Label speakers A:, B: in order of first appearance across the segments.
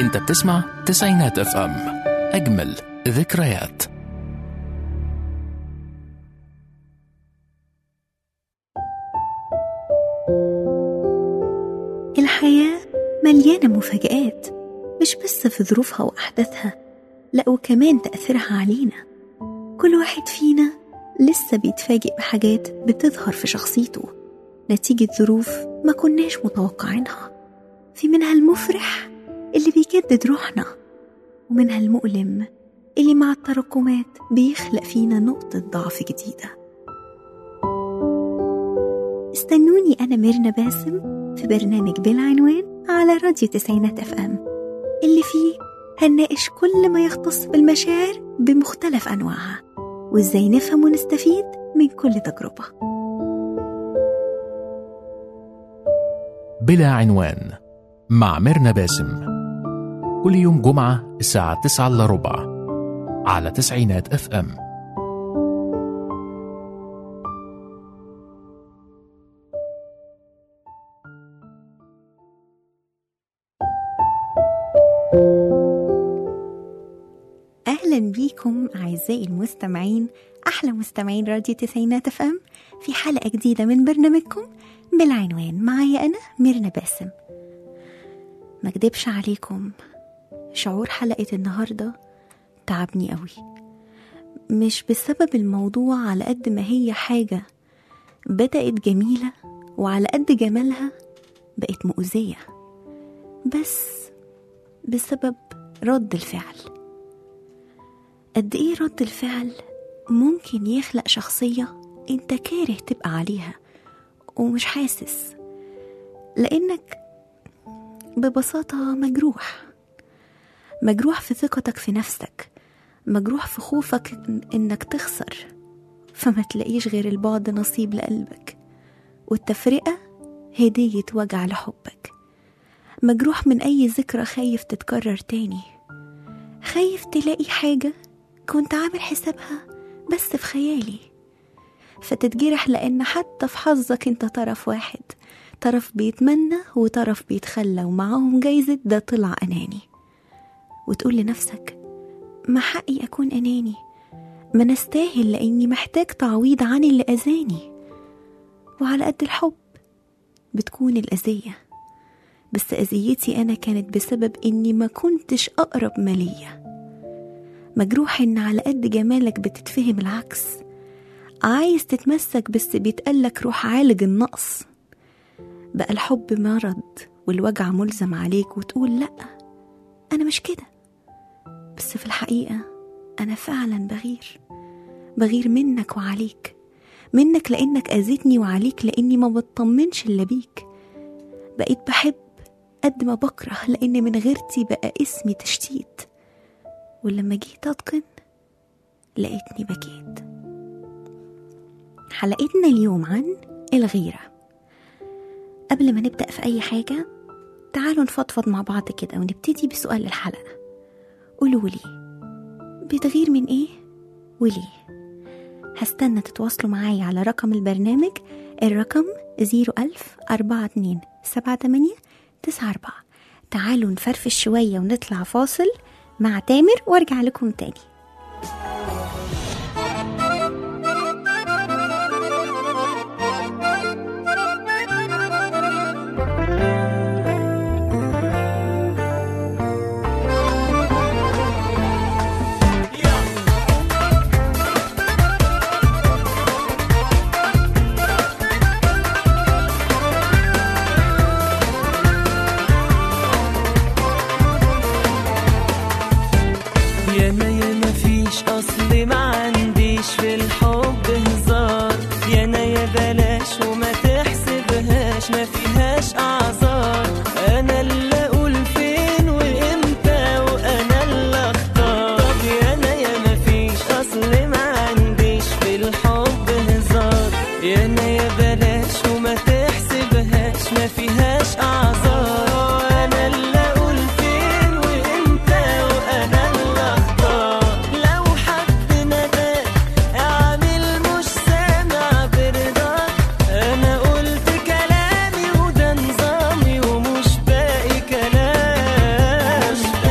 A: انت بتسمع تسعينات اف ام اجمل ذكريات
B: الحياة مليانة مفاجآت مش بس في ظروفها وأحداثها لأ وكمان تأثيرها علينا كل واحد فينا لسه بيتفاجئ بحاجات بتظهر في شخصيته نتيجة ظروف ما كناش متوقعينها في منها المفرح اللي بيجدد روحنا ومنها المؤلم اللي مع التراكمات بيخلق فينا نقطة ضعف جديدة استنوني أنا ميرنا باسم في برنامج بالعنوان على راديو تسعينات اف ام اللي فيه هنناقش كل ما يختص بالمشاعر بمختلف أنواعها وإزاي نفهم ونستفيد من كل تجربة
A: بلا عنوان مع ميرنا باسم كل يوم جمعة الساعة 9 إلا ربع على تسعينات اف ام
B: أهلا بيكم أعزائي المستمعين أحلى مستمعين راديو تسعينات اف ام في حلقة جديدة من برنامجكم بالعنوان معايا أنا ميرنا باسم ما اكدبش عليكم شعور حلقة النهاردة تعبني قوي مش بسبب الموضوع على قد ما هي حاجة بدأت جميلة وعلى قد جمالها بقت مؤذية بس بسبب رد الفعل قد ايه رد الفعل ممكن يخلق شخصية انت كاره تبقى عليها ومش حاسس لانك ببساطة مجروح مجروح في ثقتك في نفسك مجروح في خوفك إن- انك تخسر فما تلاقيش غير البعد نصيب لقلبك والتفرقة هدية وجع لحبك مجروح من أي ذكرى خايف تتكرر تاني خايف تلاقي حاجة كنت عامل حسابها بس في خيالي فتتجرح لأن حتى في حظك انت طرف واحد طرف بيتمنى وطرف بيتخلى ومعاهم جايزة ده طلع أناني وتقول لنفسك ما حقي أكون أناني ما نستاهل لأني محتاج تعويض عن اللي أذاني وعلى قد الحب بتكون الأذية بس أذيتي أنا كانت بسبب إني ما كنتش أقرب ما ليا مجروح إن على قد جمالك بتتفهم العكس عايز تتمسك بس بيتقالك روح عالج النقص بقى الحب مرض والوجع ملزم عليك وتقول لأ أنا مش كده بس في الحقيقة أنا فعلا بغير بغير منك وعليك منك لأنك أذيتني وعليك لأني ما بطمنش إلا بيك بقيت بحب قد ما بكره لأن من غيرتي بقى اسمي تشتيت ولما جيت أتقن لقيتني بكيت حلقتنا اليوم عن الغيرة قبل ما نبدأ في أي حاجة تعالوا نفضفض مع بعض كده ونبتدي بسؤال الحلقة قولوا لي بتغير من إيه وليه هستنى تتواصلوا معايا على رقم البرنامج الرقم 01000 42 78 94 تعالوا نفرفش شوية ونطلع فاصل مع تامر وارجع لكم تاني
C: ياما ياما فيش اصل ما عنديش في الحب هزار يانا يا بلاش وما تحسبهاش ما فيهاش اعذار انا اللي اقول فين وامتى وانا اللي اختار طب يانا ياما فيش اصل ما عنديش في الحب هزار يانا يا بلاش وما تحسبهاش ما فيهاش اعذار انا اللي اقول فين وامتى وانا اللي اختار لو حد نداك اعمل مش سامع برضاك انا قلت كلامي وده نظامي ومش باقي كلام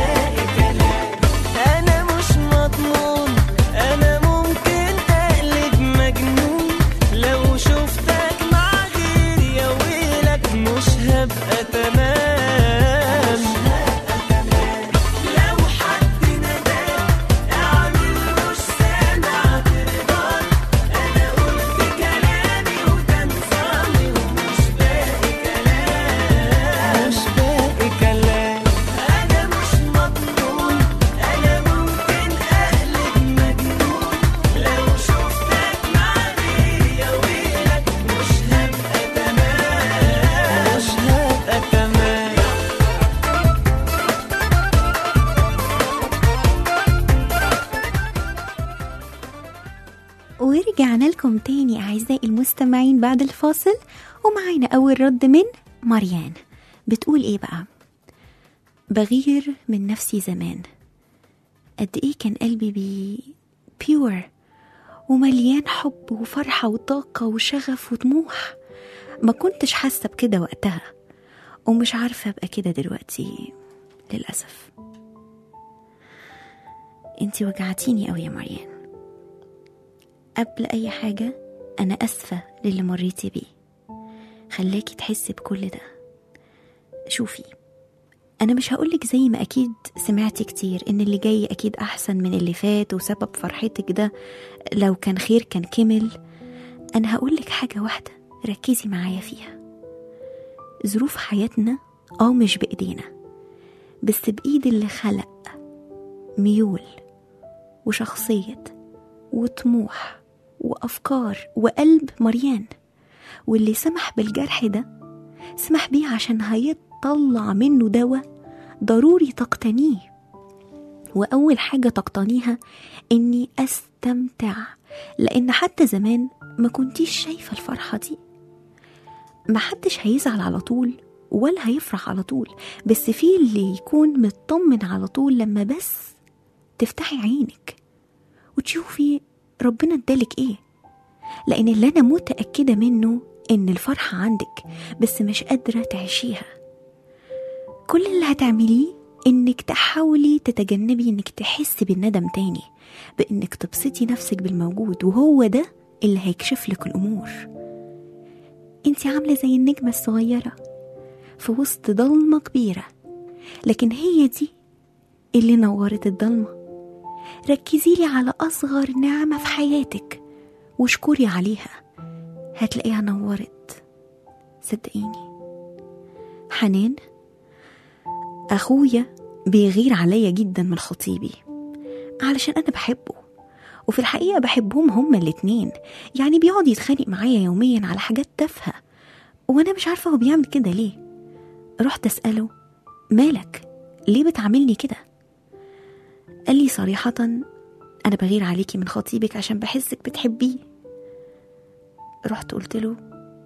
B: لكم تاني أعزائي المستمعين بعد الفاصل ومعانا أول رد من مريان بتقول إيه بقى بغير من نفسي زمان قد إيه كان قلبي بي بيور ومليان حب وفرحة وطاقة وشغف وطموح ما كنتش حاسة بكده وقتها ومش عارفة أبقى كده دلوقتي للأسف انتي وجعتيني قوي يا مريان قبل أي حاجة أنا أسفة للي مريتي بيه خلاكي تحسي بكل ده شوفي أنا مش هقولك زي ما أكيد سمعتي كتير إن اللي جاي أكيد أحسن من اللي فات وسبب فرحتك ده لو كان خير كان كمل أنا هقولك حاجة واحدة ركزي معايا فيها ظروف حياتنا اه مش بإيدينا بس بإيد اللي خلق ميول وشخصية وطموح وأفكار وقلب مريان واللي سمح بالجرح ده سمح بيه عشان هيطلع منه دواء ضروري تقتنيه وأول حاجة تقتنيها إني أستمتع لأن حتى زمان ما كنتيش شايفة الفرحة دي محدش هيزعل على طول ولا هيفرح على طول بس في اللي يكون مطمن على طول لما بس تفتحي عينك وتشوفي ربنا ادالك ايه لان اللي انا متاكده منه ان الفرحه عندك بس مش قادره تعيشيها كل اللي هتعمليه انك تحاولي تتجنبي انك تحسي بالندم تاني بانك تبسطي نفسك بالموجود وهو ده اللي هيكشف لك الامور انت عامله زي النجمه الصغيره في وسط ضلمه كبيره لكن هي دي اللي نورت الضلمه ركزي لي على أصغر نعمة في حياتك واشكري عليها هتلاقيها نورت صدقيني حنان أخويا بيغير عليا جدا من خطيبي علشان أنا بحبه وفي الحقيقة بحبهم هما الاتنين يعني بيقعد يتخانق معايا يوميا على حاجات تافهة وأنا مش عارفة هو بيعمل كده ليه رحت أسأله مالك ليه بتعاملني كده قال لي صريحة أنا بغير عليكي من خطيبك عشان بحسك بتحبيه رحت قلت له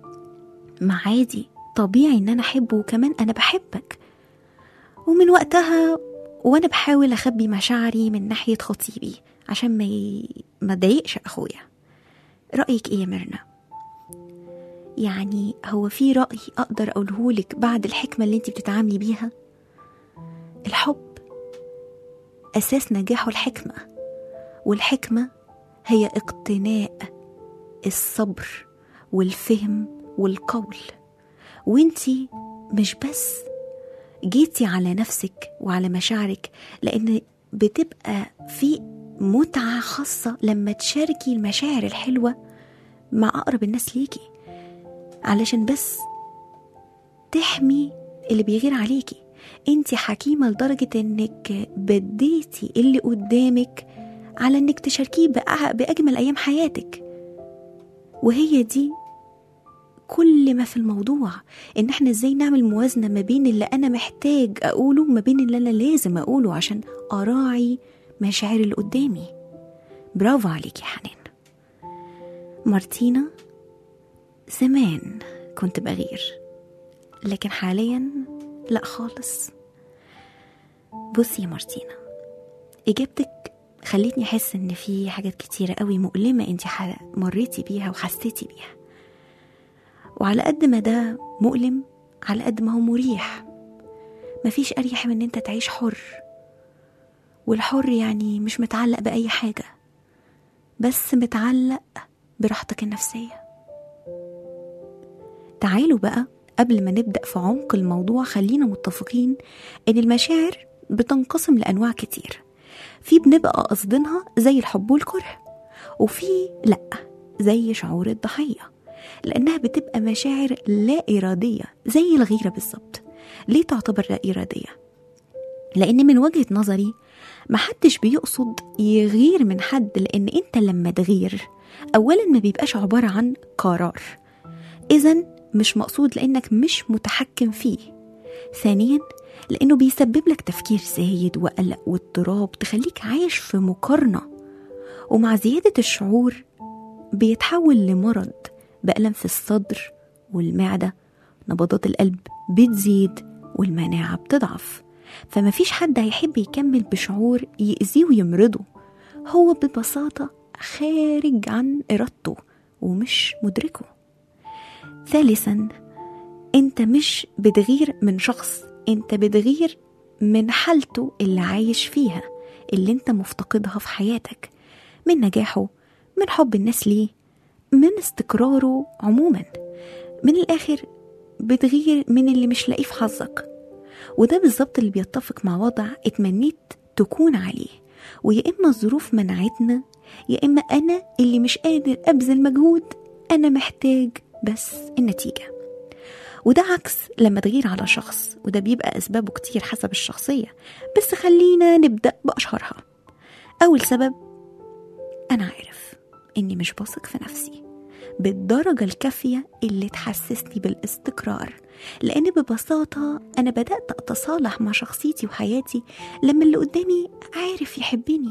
B: ما عادي طبيعي إن أنا أحبه وكمان أنا بحبك ومن وقتها وأنا بحاول أخبي مشاعري من ناحية خطيبي عشان ما ي... ما ضايقش أخويا رأيك إيه يا ميرنا؟ يعني هو في رأي أقدر أقولهولك بعد الحكمة اللي انت بتتعاملي بيها؟ الحب أساس نجاحه الحكمة والحكمة هي اقتناء الصبر والفهم والقول وانتي مش بس جيتي على نفسك وعلى مشاعرك لأن بتبقى في متعة خاصة لما تشاركي المشاعر الحلوة مع أقرب الناس ليكي علشان بس تحمي اللي بيغير عليكي انت حكيمة لدرجة انك بديتي اللي قدامك على انك تشاركيه بأ- بأجمل أيام حياتك وهي دي كل ما في الموضوع ان احنا ازاي نعمل موازنة ما بين اللي انا محتاج اقوله ما بين اللي انا لازم اقوله عشان اراعي مشاعر اللي قدامي برافو عليك يا حنان مارتينا زمان كنت بغير لكن حاليا لا خالص بصي يا مارتينا اجابتك خلتني احس ان في حاجات كتيره قوي مؤلمه انت ح- مريتي بيها وحسيتي بيها وعلى قد ما ده مؤلم على قد ما هو مريح مفيش اريح من ان انت تعيش حر والحر يعني مش متعلق باي حاجه بس متعلق براحتك النفسيه تعالوا بقى قبل ما نبدأ في عمق الموضوع خلينا متفقين إن المشاعر بتنقسم لأنواع كتير في بنبقى قصدينها زي الحب والكره وفي لأ زي شعور الضحية لأنها بتبقى مشاعر لا إرادية زي الغيرة بالظبط ليه تعتبر لا إرادية؟ لأن من وجهة نظري محدش بيقصد يغير من حد لأن أنت لما تغير أولا ما بيبقاش عبارة عن قرار إذا مش مقصود لأنك مش متحكم فيه ثانيا لأنه بيسبب لك تفكير زايد وقلق واضطراب تخليك عايش في مقارنة ومع زيادة الشعور بيتحول لمرض بألم في الصدر والمعدة نبضات القلب بتزيد والمناعة بتضعف فمفيش حد هيحب يكمل بشعور يأذيه ويمرضه هو ببساطة خارج عن إرادته ومش مدركه ثالثا انت مش بتغير من شخص انت بتغير من حالته اللي عايش فيها اللي انت مفتقدها في حياتك من نجاحه من حب الناس ليه من استقراره عموما من الاخر بتغير من اللي مش لاقيه في حظك وده بالظبط اللي بيتفق مع وضع اتمنيت تكون عليه ويا اما الظروف منعتنا يا اما انا اللي مش قادر ابذل مجهود انا محتاج بس النتيجه وده عكس لما تغير على شخص وده بيبقى أسبابه كتير حسب الشخصية بس خلينا نبدأ بأشهرها أول سبب أنا عارف إني مش بثق في نفسي بالدرجة الكافية اللي تحسسني بالاستقرار لأن ببساطة أنا بدأت أتصالح مع شخصيتي وحياتي لما اللي قدامي عارف يحبني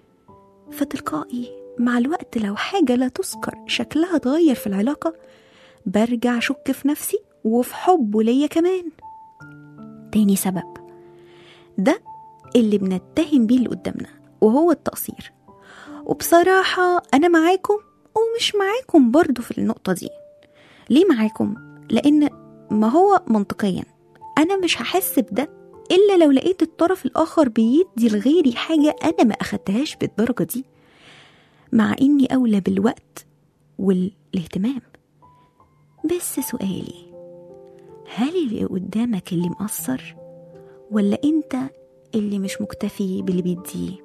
B: فتلقائي مع الوقت لو حاجة لا تذكر شكلها اتغير في العلاقة برجع أشك في نفسي وفي حبه ليا كمان تاني سبب ده اللي بنتهم بيه اللي قدامنا وهو التقصير وبصراحة أنا معاكم ومش معاكم برضو في النقطة دي ليه معاكم؟ لأن ما هو منطقيا أنا مش هحس بده إلا لو لقيت الطرف الآخر بيدي لغيري حاجة أنا ما أخدتهاش بالدرجة دي مع إني أولى بالوقت والاهتمام بس سؤالي هل اللي قدامك اللي مقصر ولا انت اللي مش مكتفي باللي بيديه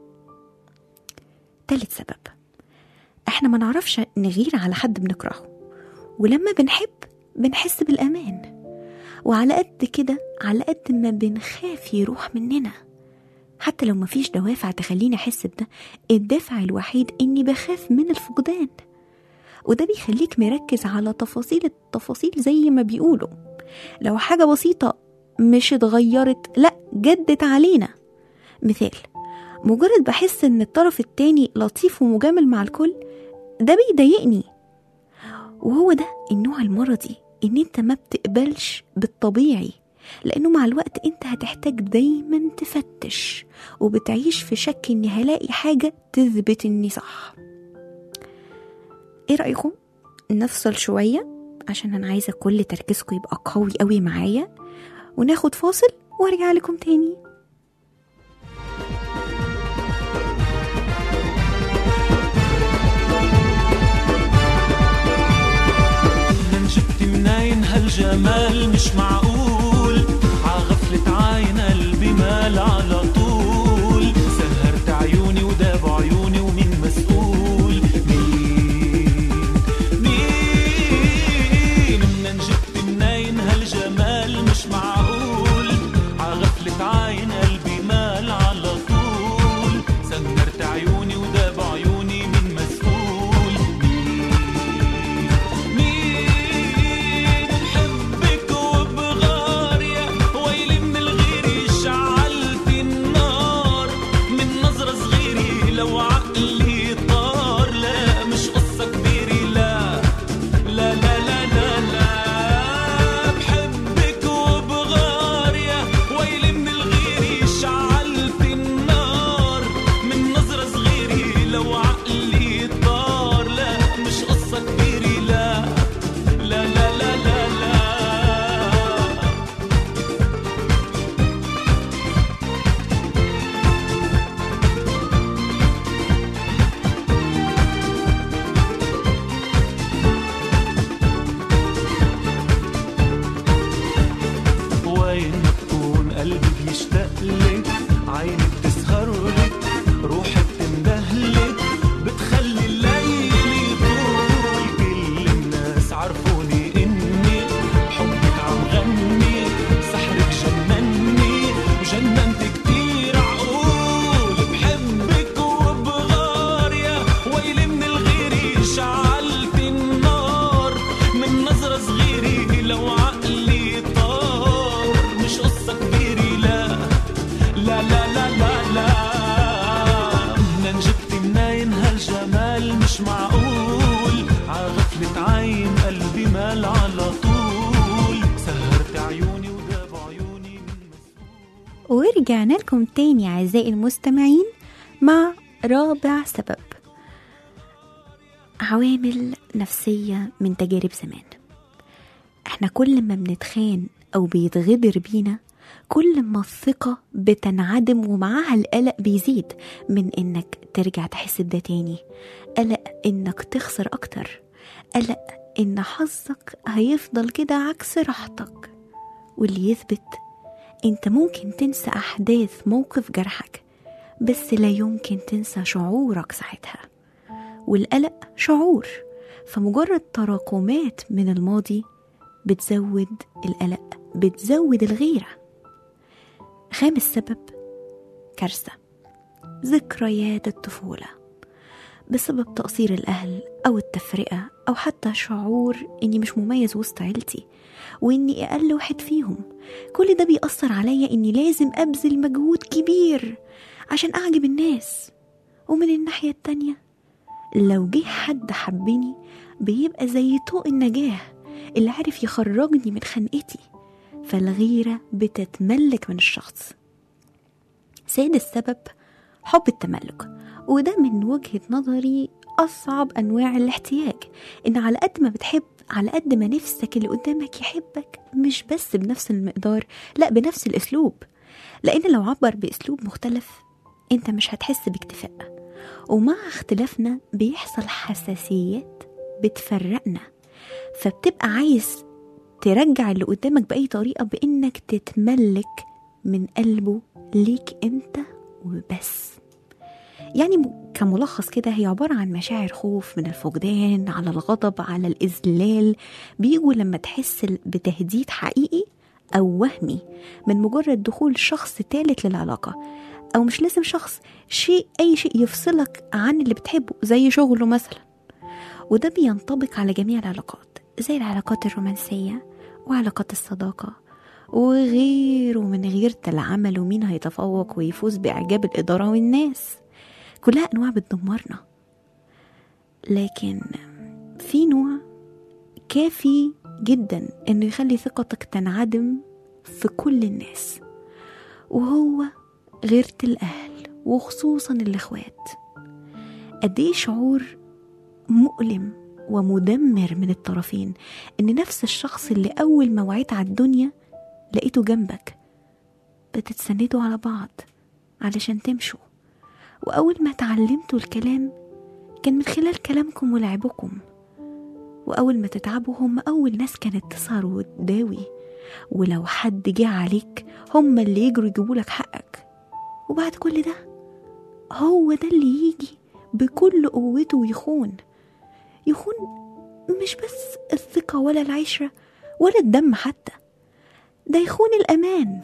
B: تالت سبب احنا ما نعرفش نغير على حد بنكرهه ولما بنحب بنحس بالامان وعلى قد كده على قد ما بنخاف يروح مننا حتى لو مفيش دوافع تخليني احس بده الدافع الوحيد اني بخاف من الفقدان وده بيخليك مركز على تفاصيل التفاصيل زي ما بيقولوا لو حاجة بسيطة مش اتغيرت لا جدت علينا مثال مجرد بحس ان الطرف التاني لطيف ومجامل مع الكل ده بيضايقني وهو ده النوع المرضي ان انت ما بتقبلش بالطبيعي لانه مع الوقت انت هتحتاج دايما تفتش وبتعيش في شك اني هلاقي حاجة تثبت اني صح ايه رأيكم نفصل شوية عشان انا عايزة كل تركيزكم يبقى قوي قوي معايا وناخد فاصل وارجع لكم تاني
D: من جبت منين هالجمال مش معقول عغفلة عاين قلبي مال على طول سهرت عيوني وداب عيوني ومين مسؤول مين مين من جبت منين هالجمال مش معقول عغفلة عاين قلبي مال على طول سهرت عيوني وداب عيوني مين مسؤول مين بحبك وبغار يا ويلي من الغير شعلت النار من نظرة صغيرة لو عقلي طار لا مش قصة كبيرة لا لا لا لا لا لا بحبك وبغار يا ويلي من الغير شعلت النار من نظرة صغيرة لو عقلي طار لا مش قصة كبيرة لا لا لا لا لا لا وين ما تكون قلبي بيشتاق لك عيني بتسهر لك روحي بتندهلك بتخلي الليل يطول كل الناس عرفوني اني حبك عم غني سحرك جنني وجننت كتير عقول بحبك وبغار يا ويلي من الغير شعلت النار من نظرة صغيرة لو عقلي طار مش قصة كبيرة لا لا لا لا لا
B: ورجعنا لكم تاني أعزائي المستمعين مع رابع سبب عوامل نفسية من تجارب زمان احنا كل ما بنتخان أو بيتغدر بينا كل ما الثقة بتنعدم ومعاها القلق بيزيد من إنك ترجع تحس بده تاني قلق إنك تخسر أكتر قلق إن حظك هيفضل كده عكس راحتك واللي يثبت انت ممكن تنسى احداث موقف جرحك بس لا يمكن تنسى شعورك ساعتها والقلق شعور فمجرد تراكمات من الماضي بتزود القلق بتزود الغيرة خامس سبب كارثة ذكريات الطفولة بسبب تقصير الأهل أو التفرقة أو حتى شعور إني مش مميز وسط عيلتي وإني أقل واحد فيهم كل ده بيأثر عليا إني لازم أبذل مجهود كبير عشان أعجب الناس ومن الناحية التانية لو جه حد حبني بيبقى زي طوق النجاة اللي عارف يخرجني من خنقتي فالغيرة بتتملك من الشخص سادس سبب حب التملك وده من وجهة نظري أصعب أنواع الاحتياج إن على قد ما بتحب على قد ما نفسك اللي قدامك يحبك مش بس بنفس المقدار لا بنفس الأسلوب لأن لو عبر بأسلوب مختلف أنت مش هتحس باكتفاء ومع اختلافنا بيحصل حساسيات بتفرقنا فبتبقى عايز ترجع اللي قدامك بأي طريقة بإنك تتملك من قلبه ليك أنت وبس يعني م- كملخص كده هي عبارة عن مشاعر خوف من الفقدان على الغضب على الإذلال بيجوا لما تحس ال- بتهديد حقيقي أو وهمي من مجرد دخول شخص ثالث للعلاقة أو مش لازم شخص شيء أي شيء يفصلك عن اللي بتحبه زي شغله مثلا وده بينطبق على جميع العلاقات زي العلاقات الرومانسية وعلاقات الصداقة وغيره من غيرة العمل ومين هيتفوق ويفوز بإعجاب الإدارة والناس كلها أنواع بتدمرنا لكن في نوع كافي جدا إنه يخلي ثقتك تنعدم في كل الناس وهو غيرة الأهل وخصوصا الإخوات قد إيه شعور مؤلم ومدمر من الطرفين إن نفس الشخص اللي أول ما وعيت على الدنيا لقيته جنبك بتتسندوا على بعض علشان تمشوا وأول ما تعلمتوا الكلام كان من خلال كلامكم ولعبكم وأول ما تتعبوا هم أول ناس كانت تسهر وتداوي ولو حد جه عليك هم اللي يجروا يجيبوا لك حقك وبعد كل ده هو ده اللي يجي بكل قوته ويخون يخون مش بس الثقة ولا العشرة ولا الدم حتى ده يخون الأمان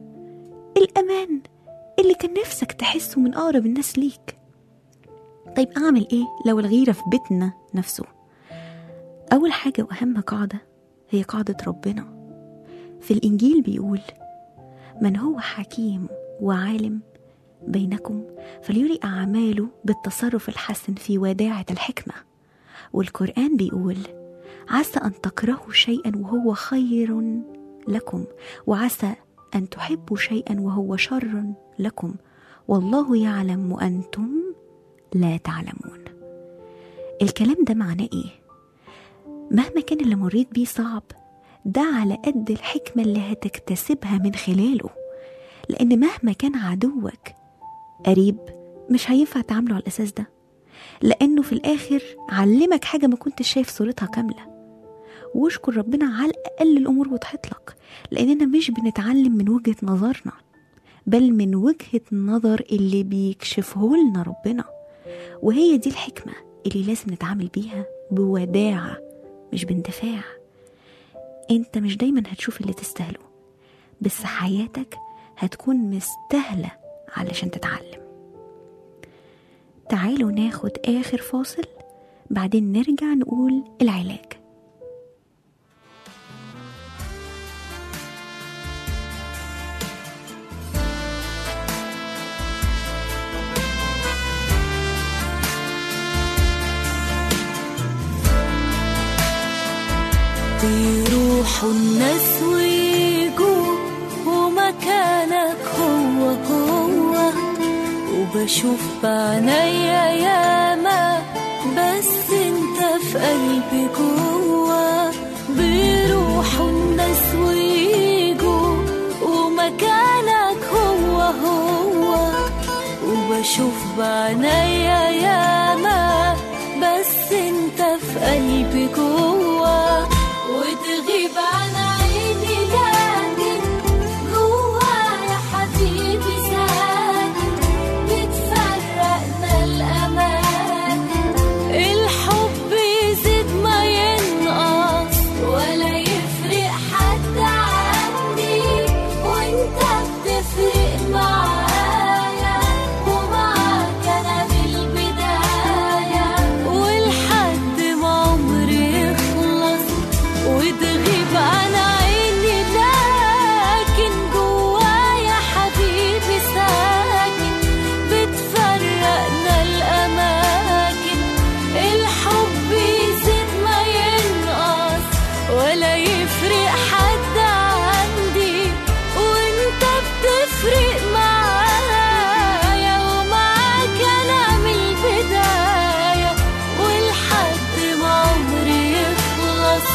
B: الأمان اللي كان نفسك تحسه من أقرب الناس ليك طيب أعمل إيه لو الغيرة في بيتنا نفسه أول حاجة وأهم قاعدة هي قاعدة ربنا في الإنجيل بيقول من هو حكيم وعالم بينكم فليري أعماله بالتصرف الحسن في وداعة الحكمة والقرآن بيقول عسى أن تكرهوا شيئا وهو خير لكم وعسى أن تحبوا شيئا وهو شر لكم والله يعلم وأنتم لا تعلمون الكلام ده معناه إيه؟ مهما كان اللي مريت بيه صعب ده على قد الحكمة اللي هتكتسبها من خلاله لأن مهما كان عدوك قريب مش هينفع تعامله على الأساس ده لأنه في الآخر علمك حاجة ما كنتش شايف صورتها كاملة واشكر ربنا على الأقل الأمور وضحت لك لأننا مش بنتعلم من وجهة نظرنا بل من وجهة نظر اللي بيكشفه لنا ربنا وهي دي الحكمة اللي لازم نتعامل بيها بوداعة مش باندفاع انت مش دايما هتشوف اللي تستاهله بس حياتك هتكون مستاهلة علشان تتعلم تعالوا ناخد آخر فاصل بعدين نرجع نقول العلاج
E: بيروحوا الناس ويجوا ومكانك هو وبشوف بعنايا ياما بس انت في قلبي جوا بيروحوا الناس ويجوا ومكانك هو هو وبشوف بعنايا ياما بس انت في قلبي جوا وتغيب عن عيني لكن جوايا حبيبي ساكن بتفرقنا الأماكن الحب يزيد ما ينقص ولا يفرق حد عني وانت بتفرق معايا ومعاك انا بالبداية والحد ما عمري يخلص وتغيب عن عيني لكن جوايا حبيبي ساكن بتفرقنا الأماكن الحب يزيد ما ينقص ولا يفرق حد عندي وانت بتفرق معايا ومعاك انا من البداية والحد ما عمري يخلص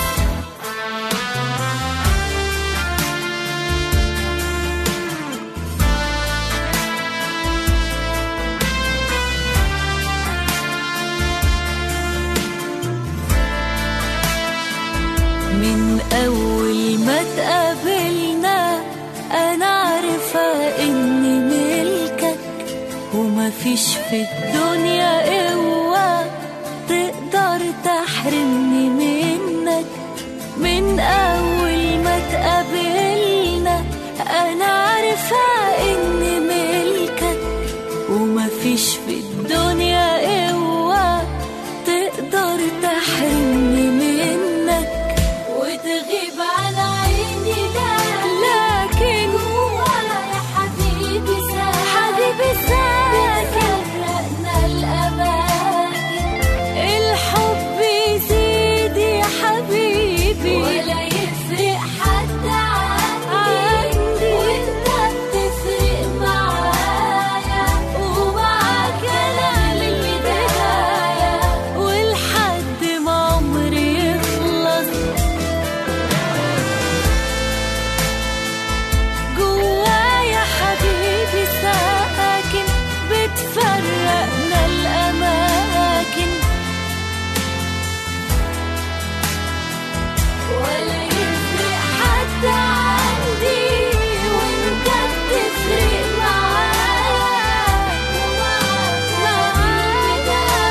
E: من أول ما تقابلنا أنا عارفة إني ملكك وما فيش في الدنيا قوة تقدر تحرمني منك من أول ما تقابلنا أنا عارفة إني ملكك وما فيش في الدنيا قوة تقدر تحرمني منك وتغيب عن عيني لكن جوايا حبيبي ساكن حبيبي ساكن فرقنا الأماكن الحب يزيد يا حبيبي ولا يفرق حد عندي وانت بتفرق معايا ومعاك انا للبداية والحد ما عمري يخلص جوايا حبيبي ساكن بتفرقنا الأماكن ولا يفرق حد عندي وانت بتفرق معايا ومعاك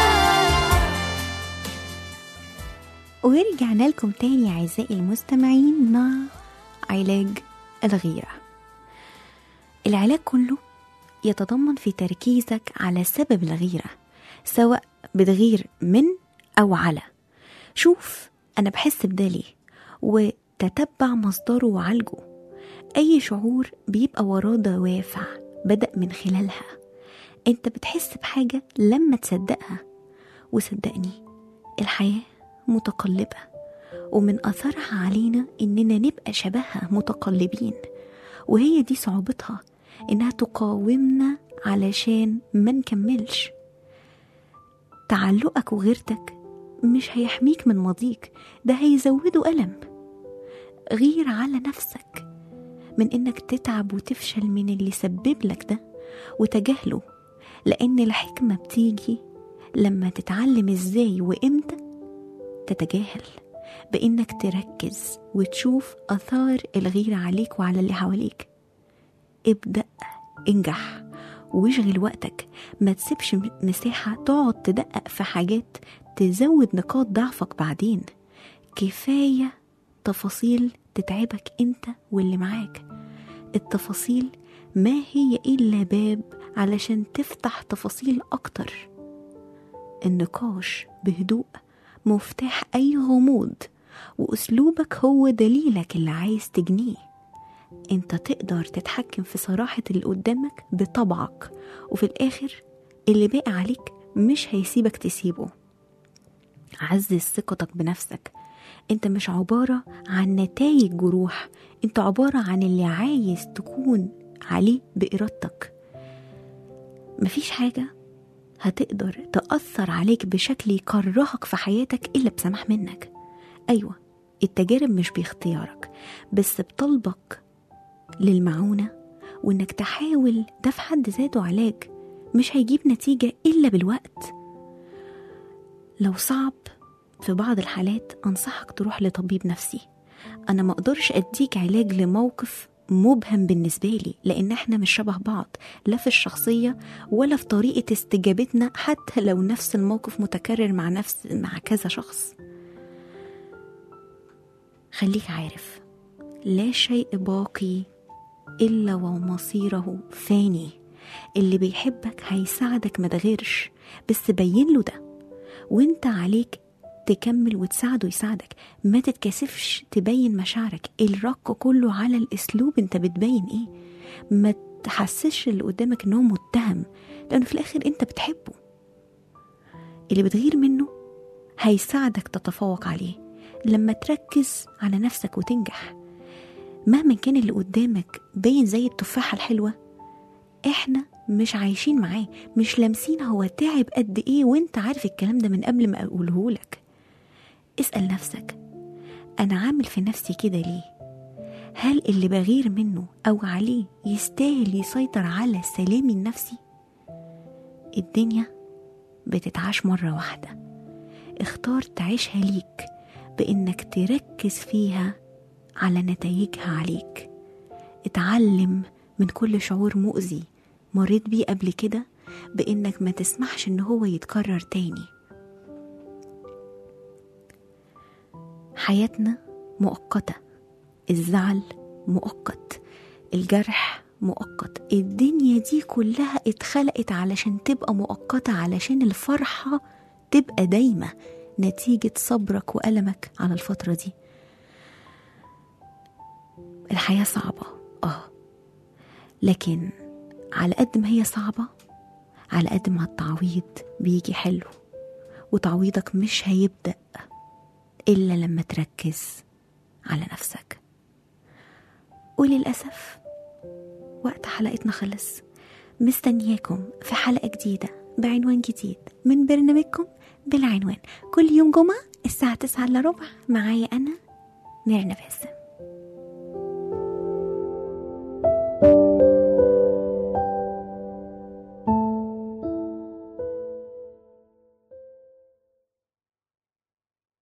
B: ورجعنا لكم تاني أعزائي المستمعين مع علاج الغيرة العلاج كله يتضمن في تركيزك على سبب الغيرة سواء بتغير من أو على شوف أنا بحس بده ليه وتتبع مصدره وعالجه أي شعور بيبقى وراه دوافع بدأ من خلالها أنت بتحس بحاجة لما تصدقها وصدقني الحياة متقلبة ومن أثرها علينا إننا نبقى شبهها متقلبين وهي دي صعوبتها إنها تقاومنا علشان ما نكملش تعلقك وغيرتك مش هيحميك من ماضيك ده هيزوده ألم غير على نفسك من إنك تتعب وتفشل من اللي سبب لك ده وتجاهله لأن الحكمة بتيجي لما تتعلم إزاي وإمتى تتجاهل بإنك تركز وتشوف أثار الغيرة عليك وعلى اللي حواليك ابدأ انجح واشغل وقتك ما تسيبش مساحة تقعد تدقق في حاجات تزود نقاط ضعفك بعدين كفاية تفاصيل تتعبك انت واللي معاك التفاصيل ما هي إلا باب علشان تفتح تفاصيل أكتر النقاش بهدوء مفتاح أي غموض وأسلوبك هو دليلك اللي عايز تجنيه انت تقدر تتحكم في صراحة اللي قدامك بطبعك وفي الآخر اللي باقي عليك مش هيسيبك تسيبه عزز ثقتك بنفسك انت مش عبارة عن نتائج جروح انت عبارة عن اللي عايز تكون عليه بإرادتك مفيش حاجة هتقدر تأثر عليك بشكل يكرهك في حياتك إلا بسماح منك أيوة التجارب مش باختيارك بس بطلبك للمعونة وإنك تحاول ده في حد ذاته علاج مش هيجيب نتيجة إلا بالوقت لو صعب في بعض الحالات أنصحك تروح لطبيب نفسي أنا ما أقدرش أديك علاج لموقف مبهم بالنسبة لي لأن احنا مش شبه بعض لا في الشخصية ولا في طريقة استجابتنا حتى لو نفس الموقف متكرر مع نفس مع كذا شخص خليك عارف لا شيء باقي إلا ومصيره فاني اللي بيحبك هيساعدك ما تغيرش بس بين له ده وانت عليك تكمل وتساعده يساعدك ما تتكسفش تبين مشاعرك الرق كله على الاسلوب انت بتبين ايه ما تحسسش اللي قدامك ان هو متهم لانه في الاخر انت بتحبه اللي بتغير منه هيساعدك تتفوق عليه لما تركز على نفسك وتنجح مهما كان اللي قدامك باين زي التفاحة الحلوة احنا مش عايشين معاه مش لامسين هو تعب قد ايه وانت عارف الكلام ده من قبل ما اقوله لك اسأل نفسك انا عامل في نفسي كده ليه هل اللي بغير منه او عليه يستاهل يسيطر على سلامي النفسي الدنيا بتتعاش مرة واحدة اختار تعيشها ليك بانك تركز فيها على نتائجها عليك اتعلم من كل شعور مؤذي مريت بيه قبل كده بانك ما تسمحش ان هو يتكرر تاني حياتنا مؤقتة الزعل مؤقت الجرح مؤقت الدنيا دي كلها اتخلقت علشان تبقى مؤقتة علشان الفرحة تبقى دايمة نتيجة صبرك وألمك على الفترة دي الحياة صعبة اه لكن على قد ما هي صعبة على قد ما التعويض بيجي حلو وتعويضك مش هيبدأ إلا لما تركز على نفسك وللأسف وقت حلقتنا خلص مستنياكم في حلقة جديدة بعنوان جديد من برنامجكم بالعنوان كل يوم جمعة الساعة تسعة إلا ربع معايا أنا ميرنا باسم